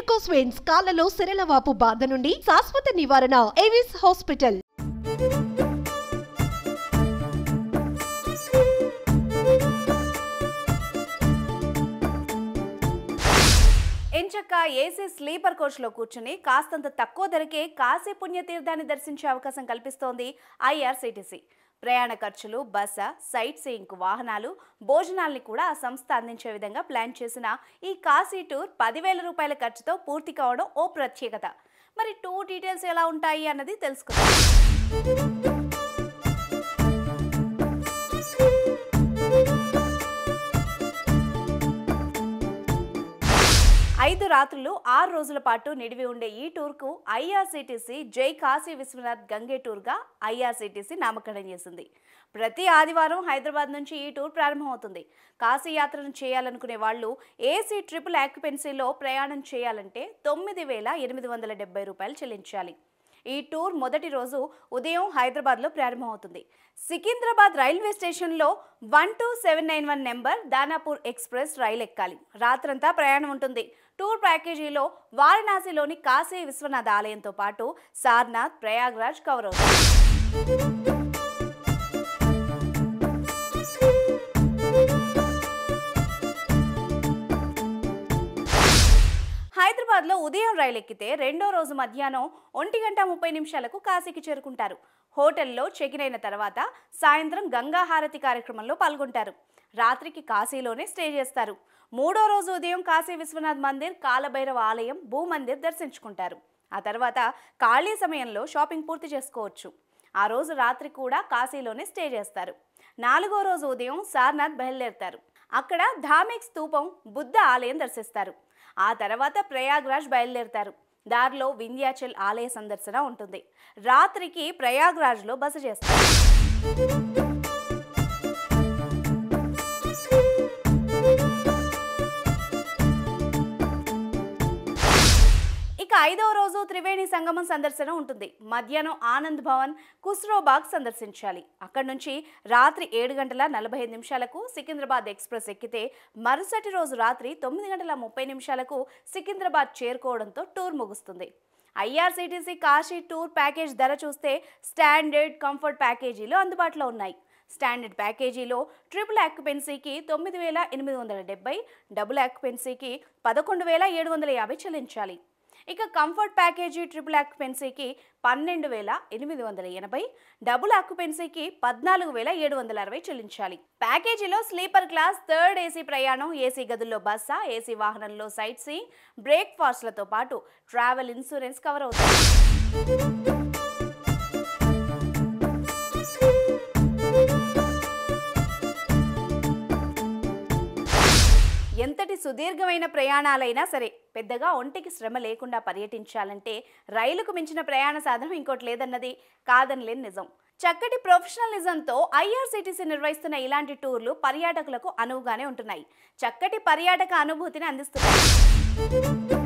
varicose veins కాళ్లలో సిరలవాపు బాధ నుండి శాశ్వత నివారణ ఏవిస్ హాస్పిటల్ ఎంచక్క ఏసీ స్లీపర్ కోచ్లో కూర్చుని కాస్తంత తక్కువ ధరకే కాశీ పుణ్యతీర్థాన్ని దర్శించే అవకాశం కల్పిస్తోంది ఐఆర్సీటీసీ ప్రయాణ ఖర్చులు బస సైట్ సీయింగ్ వాహనాలు భోజనాల్ని కూడా ఆ సంస్థ అందించే విధంగా ప్లాన్ చేసిన ఈ కాశీ టూర్ పదివేల రూపాయల ఖర్చుతో పూర్తి కావడం ఓ ప్రత్యేకత మరి టూర్ డీటెయిల్స్ ఎలా ఉంటాయి అన్నది తెలుసుకుందాం ఐదు రాత్రులు ఆరు రోజుల పాటు నిడివి ఉండే ఈ టూర్కు ఐఆర్సీటీసీ జై కాశీ విశ్వనాథ్ గంగే టూర్గా ఐఆర్సీటీసీ నామకరణం చేసింది ప్రతి ఆదివారం హైదరాబాద్ నుంచి ఈ టూర్ ప్రారంభమవుతుంది కాశీ యాత్రను చేయాలనుకునే వాళ్ళు ఏసీ ట్రిపుల్ ఆక్యుపెన్సీలో ప్రయాణం చేయాలంటే తొమ్మిది వేల ఎనిమిది వందల డెబ్బై రూపాయలు చెల్లించాలి ఈ టూర్ మొదటి రోజు ఉదయం హైదరాబాద్లో ప్రారంభమవుతుంది సికింద్రాబాద్ రైల్వే స్టేషన్లో one two seven nine one number Danapur express రైలు ఎక్కాలి రాత్రంతా ప్రయాణం ఉంటుంది టూర్ ప్యాకేజీలో వారణాసిలోని కాశీ విశ్వనాథ ఆలయంతో పాటు సార్నాథ్ ప్రయాగ్రాజ్ కవర్ అవుతుంది హైదరాబాద్లో ఉదయం రైలు ఎక్కితే రెండో రోజు మధ్యాహ్నం ఒంటి గంట ముప్పై నిమిషాలకు కాశీకి చేరుకుంటారు హోటల్లో చెకిన్ అయిన తర్వాత సాయంత్రం గంగా హారతి కార్యక్రమంలో పాల్గొంటారు రాత్రికి కాశీలోనే స్టే చేస్తారు మూడో రోజు ఉదయం కాశీ విశ్వనాథ్ మందిర్ కాలభైరవ ఆలయం భూమందిర్ దర్శించుకుంటారు ఆ తర్వాత ఖాళీ సమయంలో షాపింగ్ పూర్తి చేసుకోవచ్చు ఆ రోజు రాత్రి కూడా కాశీలోనే స్టే చేస్తారు నాలుగో రోజు ఉదయం సార్నాథ్ బయలుదేరుతారు అక్కడ ధామిక్ స్తూపం బుద్ధ ఆలయం దర్శిస్తారు ఆ తర్వాత ప్రయాగ్రాజ్ బయలుదేరుతారు దారిలో వింధ్యాచల్ ఆలయ సందర్శన ఉంటుంది రాత్రికి ప్రయాగ్రాజ్లో బస చేస్తారు ఇక ఐదవ రోజు త్రివేణి సంగమం సందర్శన ఉంటుంది మధ్యాహ్నం ఆనంద్ భవన్ కుస్రోబాగ్ సందర్శించాలి అక్కడి నుంచి రాత్రి ఏడు గంటల నలభై ఐదు నిమిషాలకు సికింద్రాబాద్ ఎక్స్ప్రెస్ ఎక్కితే మరుసటి రోజు రాత్రి తొమ్మిది గంటల ముప్పై నిమిషాలకు సికింద్రాబాద్ చేరుకోవడంతో టూర్ ముగుస్తుంది ఐఆర్సీటీసీ కాశీ టూర్ ప్యాకేజ్ ధర చూస్తే స్టాండర్డ్ కంఫర్ట్ ప్యాకేజీలు అందుబాటులో ఉన్నాయి స్టాండర్డ్ ప్యాకేజీలో ట్రిపుల్ ఆక్యుపెన్సీకి తొమ్మిది వేల ఎనిమిది వందల డెబ్బై డబుల్ ఆక్యుపెన్సీకి పదకొండు వేల ఏడు వందల యాభై చెల్లించాలి ఇక కంఫర్ట్ ప్యాకేజీ ట్రిపుల్ ఆక్యుపెన్సీకి పన్నెండు వేల ఎనిమిది వందల ఎనభై డబుల్ ఆక్యుపెన్సీకి పద్నాలుగు వేల ఏడు వందల అరవై చెల్లించాలి ప్యాకేజీలో స్లీపర్ క్లాస్ థర్డ్ ఏసీ ప్రయాణం ఏసీ గదుల్లో బస్స ఏసీ వాహనంలో సైట్ సీయింగ్ బ్రేక్ఫాస్ట్లతో పాటు ట్రావెల్ ఇన్సూరెన్స్ కవర్ అవుతుంది ఎంతటి సుదీర్ఘమైన ప్రయాణాలైనా సరే పెద్దగా ఒంటికి శ్రమ లేకుండా పర్యటించాలంటే రైలుకు మించిన ప్రయాణ సాధనం ఇంకోటి లేదన్నది కాదనిలేని నిజం చక్కటి ప్రొఫెషనలిజంతో ఐఆర్సీటీసీ నిర్వహిస్తున్న ఇలాంటి టూర్లు పర్యాటకులకు అనువుగానే ఉంటున్నాయి చక్కటి పర్యాటక అనుభూతిని అందిస్తున్నాయి